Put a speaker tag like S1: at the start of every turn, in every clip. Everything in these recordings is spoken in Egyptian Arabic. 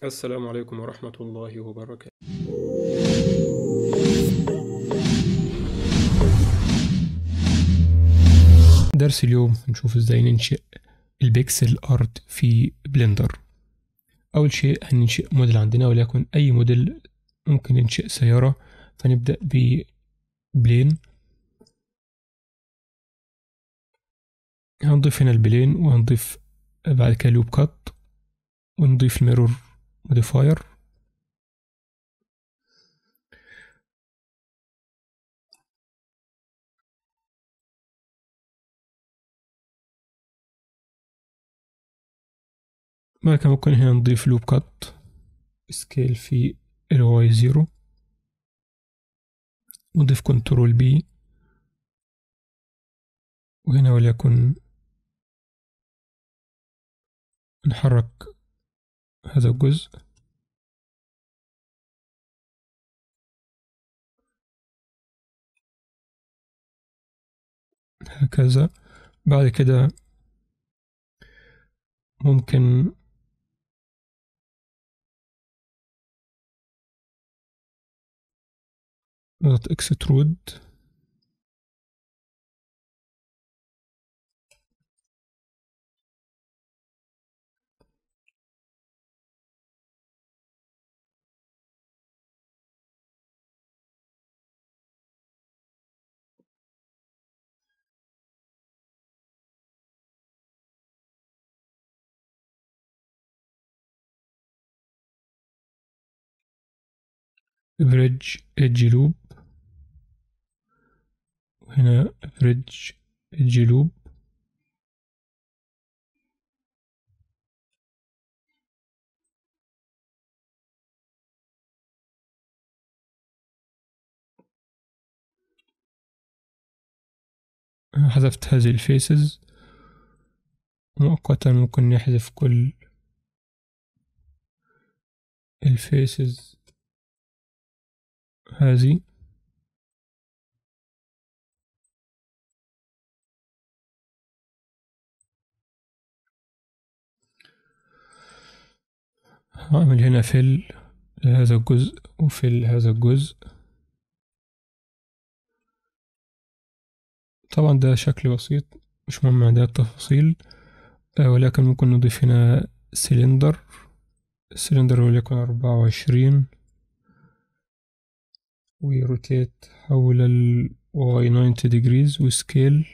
S1: السلام عليكم ورحمة الله وبركاته درس اليوم هنشوف ازاي ننشئ البيكسل ارت في بلندر اول شيء هننشئ موديل عندنا وليكن اي موديل ممكن ننشئ سيارة فنبدأ ببلين هنضيف هنا البلين وهنضيف بعد كده لوب كات ونضيف الميرور موديفاير بعد كده ممكن هنا نضيف لوب كات سكيل في الواي زيرو نضيف كنترول بي وهنا وليكن نحرك هذا الجزء هكذا بعد كده ممكن نضغط اكسترود بريدج ايدج لوب وهنا بريدج ايدج لوب حذفت هذه الفيسز مؤقتا ممكن نحذف كل الفيسز هذه هعمل هنا فل لهذا الجزء وفل هذا الجزء طبعا ده شكل بسيط مش مهم عندنا التفاصيل ولكن ممكن نضيف هنا سلندر السلندر وليكن أربعة وعشرين وروتيت حول ال y 90 degrees وسكيل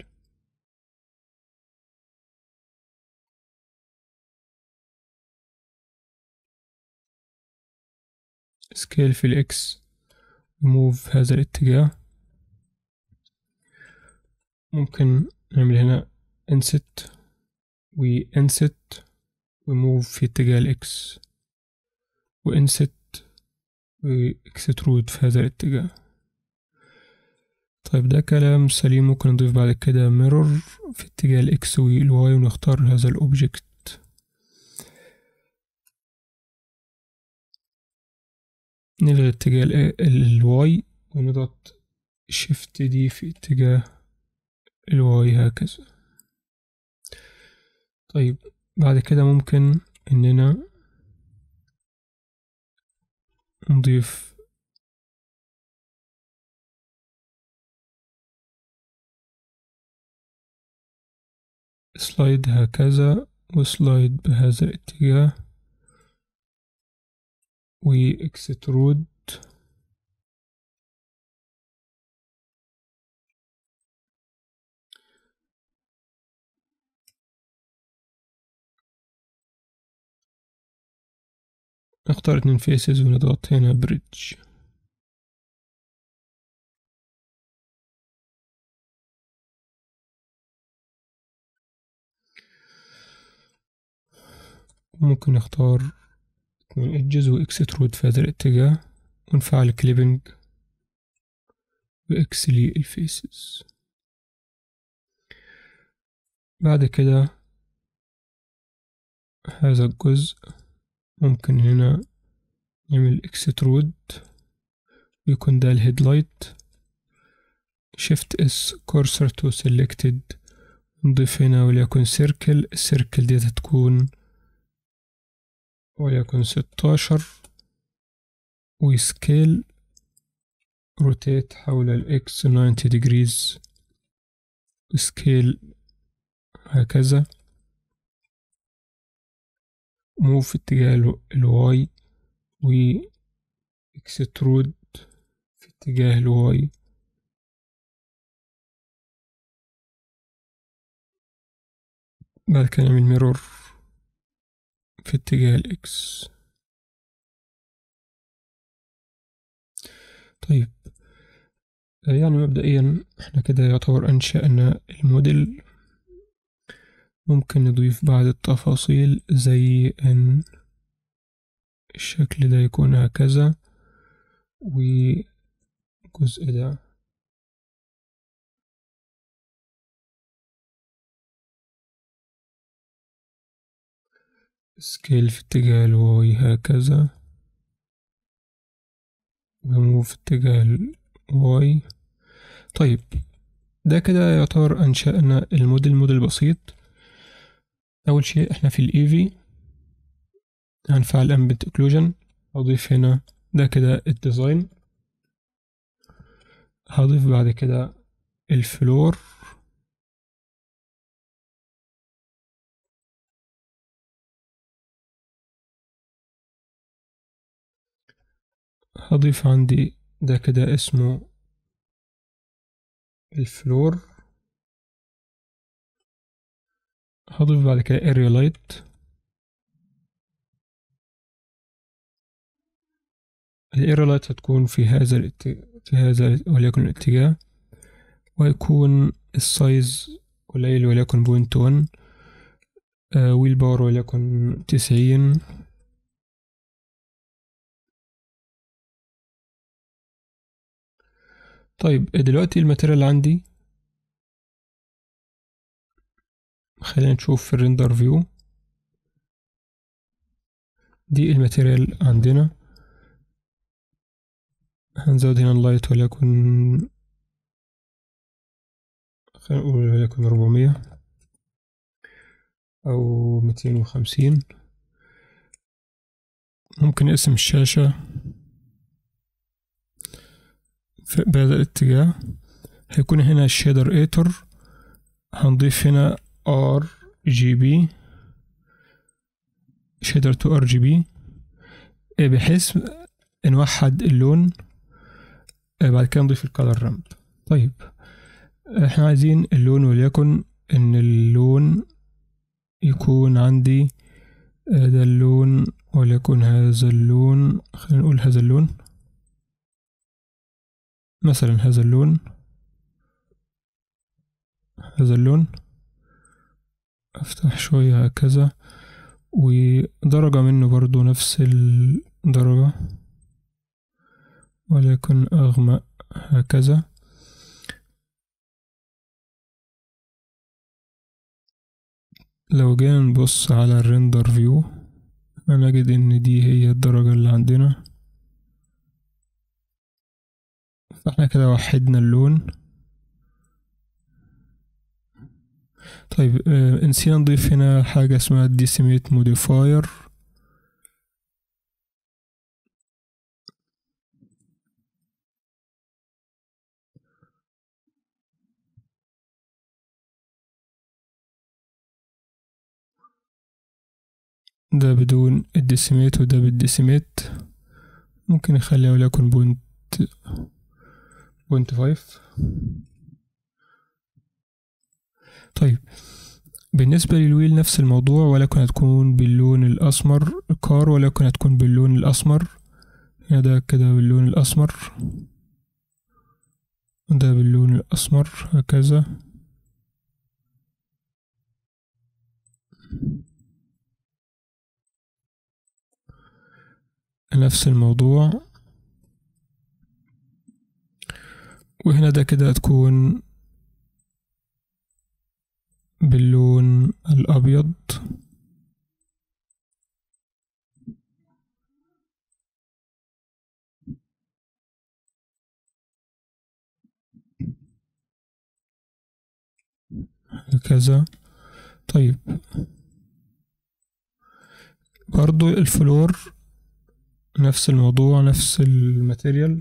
S1: سكيل في الاكس موف هذا الاتجاه ممكن نعمل هنا انست وانست وموف في اتجاه الاكس وانست واكسترود في هذا الاتجاه طيب ده كلام سليم ممكن نضيف بعد كده ميرور في اتجاه الاكس والواي ونختار هذا الاوبجكت نلغي اتجاه الواي ونضغط شيفت دي في اتجاه الواي هكذا طيب بعد كده ممكن اننا نضيف سلايد هكذا وسلايد بهذا الاتجاه واكسترود نختار اتنين فيسز ونضغط هنا بريدج ممكن نختار اتنين ايدجز واكسترود في هذا الاتجاه ونفعل كليبنج واكس للفيسز بعد كده هذا الجزء ممكن هنا نعمل اكسترود ويكون ده الهيدلايت شيفت اس كورسر تو سيلكتد نضيف هنا وليكن سيركل السيركل دي تكون وليكن ستاشر وسكيل روتيت حول الإكس 90 degrees سكيل هكذا موف في اتجاه الواي و اكسترود في اتجاه الواي بعد كده نعمل ميرور في اتجاه الاكس طيب يعني مبدئيا احنا كده يعتبر انشأنا الموديل ممكن نضيف بعض التفاصيل زي ان الشكل ده يكون هكذا والجزء ده سكيل في اتجاه الواي هكذا وموف في اتجاه الواي طيب ده كده يعتبر أنشأنا الموديل موديل بسيط أول شيء احنا في الإيفي هنفعل أمبنت اوكلوجن أضيف هنا ده كده الديزاين هضيف بعد كده الفلور هضيف عندي ده كده اسمه الفلور هضيف بعد كده اريا لايت الاريا لايت هتكون في هذا الاتجاه في هذا وليكن الاتجاه ويكون السايز قليل وليكن بوينت ون ويل باور وليكن تسعين طيب دلوقتي الماتيريال عندي خلينا نشوف في الريندر فيو دي الماتيريال عندنا هنزود هنا اللايت وليكن خلينا نقول وليكن أربعمية أو ميتين وخمسين ممكن نقسم الشاشة في بهذا الاتجاه هيكون هنا الشيدر ايتر هنضيف هنا ار جي بي شيدر تو ار جي بي بحيث نوحد اللون بعد كده نضيف الكالر رامب طيب احنا عايزين اللون وليكن ان اللون يكون عندي ده اللون وليكن هذا اللون خلينا نقول هذا اللون مثلا هذا اللون هذا اللون افتح شوية هكذا ودرجة منه برضو نفس الدرجة وليكن أغمق هكذا لو جينا نبص على الريندر فيو هنجد ان دي هي الدرجة اللي عندنا فاحنا كده وحدنا اللون طيب آه نسينا نضيف هنا حاجة اسمها ديسيميت موديفاير ده بدون الديسيميت وده بالديسيميت ممكن نخليها وليكن بوينت بوينت فايف طيب بالنسبة للويل نفس الموضوع ولكن هتكون باللون الأسمر كار ولكن هتكون باللون الأسمر هنا ده كده باللون الأسمر ده باللون الأسمر هكذا نفس الموضوع وهنا ده كده هتكون باللون الأبيض هكذا طيب برضو الفلور نفس الموضوع نفس الماتيريال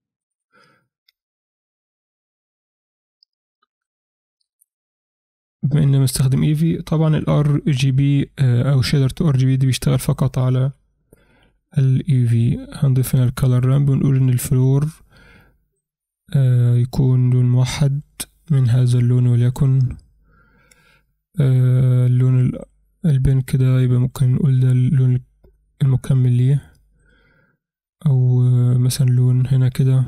S1: بما اني مستخدم ايفي طبعا الار جي بي او شيدر تو ار جي بي دي بيشتغل فقط على الايفي هنضيف هنا الكالر رامب ونقول ان الفلور آه يكون لون موحد من هذا اللون وليكن آه اللون البين كده يبقى ممكن نقول ده اللون المكمل ليه او آه مثلا لون هنا كده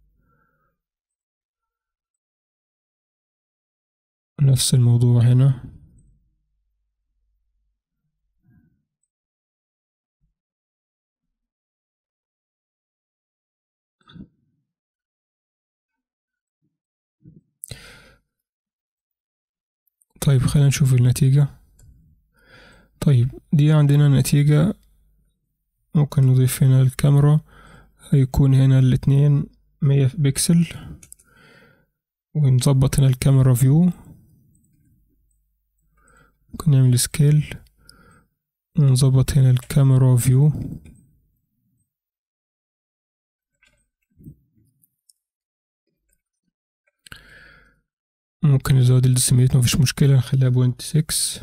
S1: نفس الموضوع هنا طيب خلينا نشوف النتيجة طيب دي عندنا نتيجة ممكن نضيف هنا الكاميرا هيكون هنا الاتنين مية بكسل ونظبط هنا الكاميرا فيو ممكن نعمل سكيل ونظبط هنا الكاميرا فيو ممكن نزود الديسيميت مفيش مشكلة نخليها بوينت سكس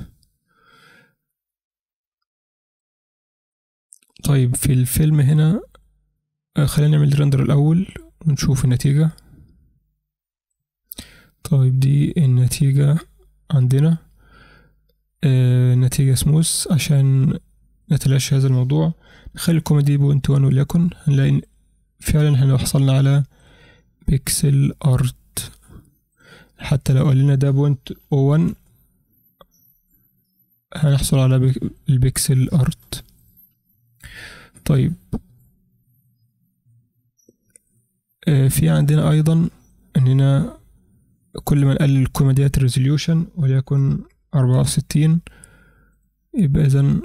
S1: طيب في الفيلم هنا خلينا نعمل ريندر الأول ونشوف النتيجة طيب دي النتيجة عندنا آه نتيجة سموث عشان نتلاشى هذا الموضوع نخلي الكوميدي بوينت وان وليكن هنلاقي فعلا احنا حصلنا على بيكسل ارت حتى لو قال لنا ده بوينت وان هنحصل على البيكسل ارت طيب آه في عندنا ايضا اننا كل ما نقلل الكوميديات ريزوليوشن وليكن أربعة وستين يبقى إذا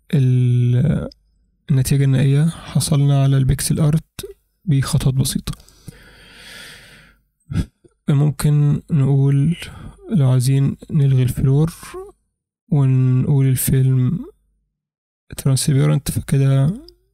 S1: النتيجة النهائية حصلنا على البيكسل ارت بخطوات بسيطة ممكن نقول لو عايزين نلغي الفلور ونقول الفيلم ترانسبيرنت فكده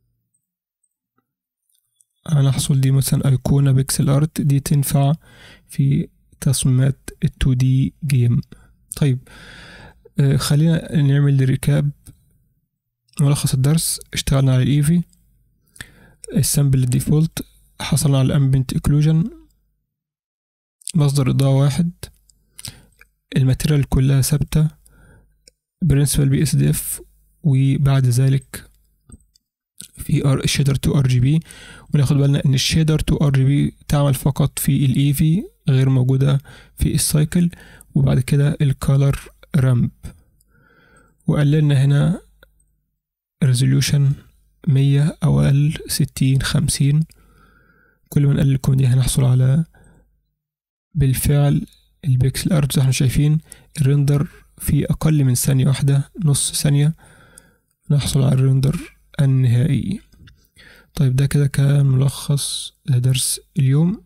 S1: هنحصل دي مثلا أيقونة بيكسل ارت دي تنفع في تصميمات التو دي جيم طيب آه خلينا نعمل ريكاب ملخص الدرس اشتغلنا على الايفي السامبل الديفولت حصلنا على الامبنت اكلوجن مصدر اضاءة واحد الماتيريال كلها ثابتة برنسبل بي اس دي اف وبعد ذلك في ار شيدر تو ار جي بي وناخد بالنا ان الشيدر تو ار جي بي تعمل فقط في الايفي غير موجودة في السايكل وبعد كده الكالر رامب وقللنا هنا ريزوليوشن مية أو أقل ستين خمسين كل ما نقلل الكوميديا هنحصل على بالفعل البيكسل ارت زي ما احنا شايفين الريندر في أقل من ثانية واحدة نص ثانية نحصل على الريندر النهائي طيب ده كده كان ملخص لدرس اليوم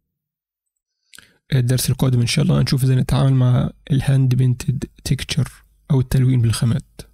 S1: الدرس القادم ان شاء الله هنشوف ازاي نتعامل مع الهاند بينتد تكتشر او التلوين بالخامات